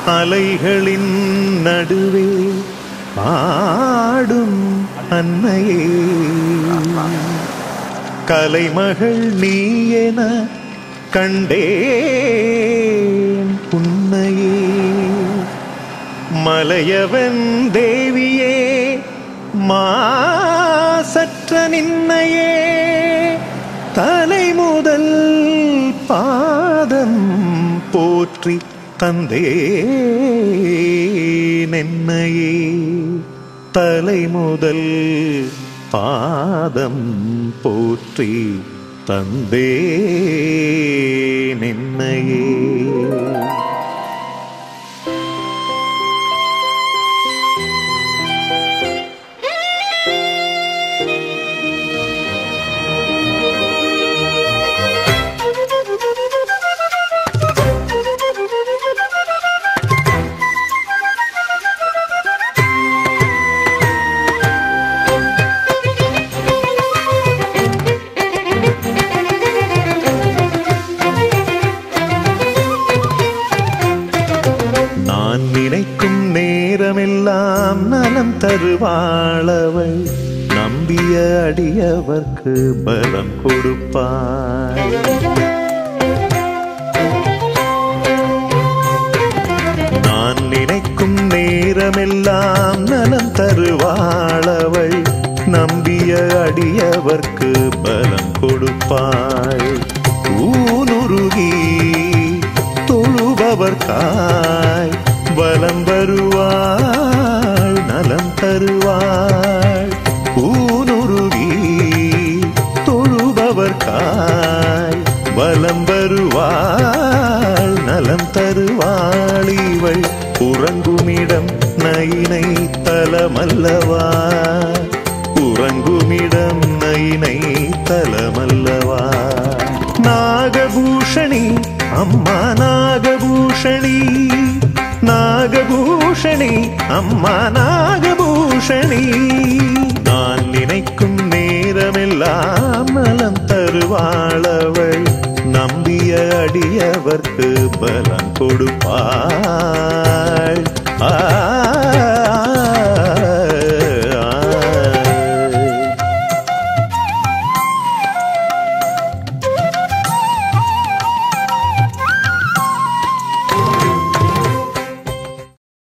அலைகளின் நடுவே ஆடும் அன்னையே கலைமகள் நீ என கண்டேன் உன்னையே மலையவன் தேவியே மாசற்ற நின்னையே தலை முதல் பாதம் போற்றி தந்தே நென்னையே தலை முதல் பாதம் போற்றி தந்தே நின்னையே நான் நினைக்கும் நேரமெல்லாம் நலம் தருவாளவள் நம்பிய அடியவர்க்கு பலம் கொடுப்பாள் நான் நினைக்கும் நேரமெல்லாம் நலம் தருவாளவள் நம்பிய அடியவர்க்கு பலம் கொடுப்பாள் ஊனுருகி தொழுபவர்காய் பலம் வருவாள் நலம் தருவாள் ஊனுருகி தொழுபவர்காய் பலம் வருவாள் நலம் தருவாள் இவள் உறங்குமிடம் நயினை தலமல்லவா உறங்குமிடம் நயினை தலமல்லவா நாகபூஷணி அம்மா நாகபூஷணி நாகபூஷணி அம்மா நாகபூஷணி நான் நினைக்கும் நேரமெல்லாம் நலம் தருவாளவள் நம்பிய அடியவர்க்கு பலம் கொடுப்பாள் ஆ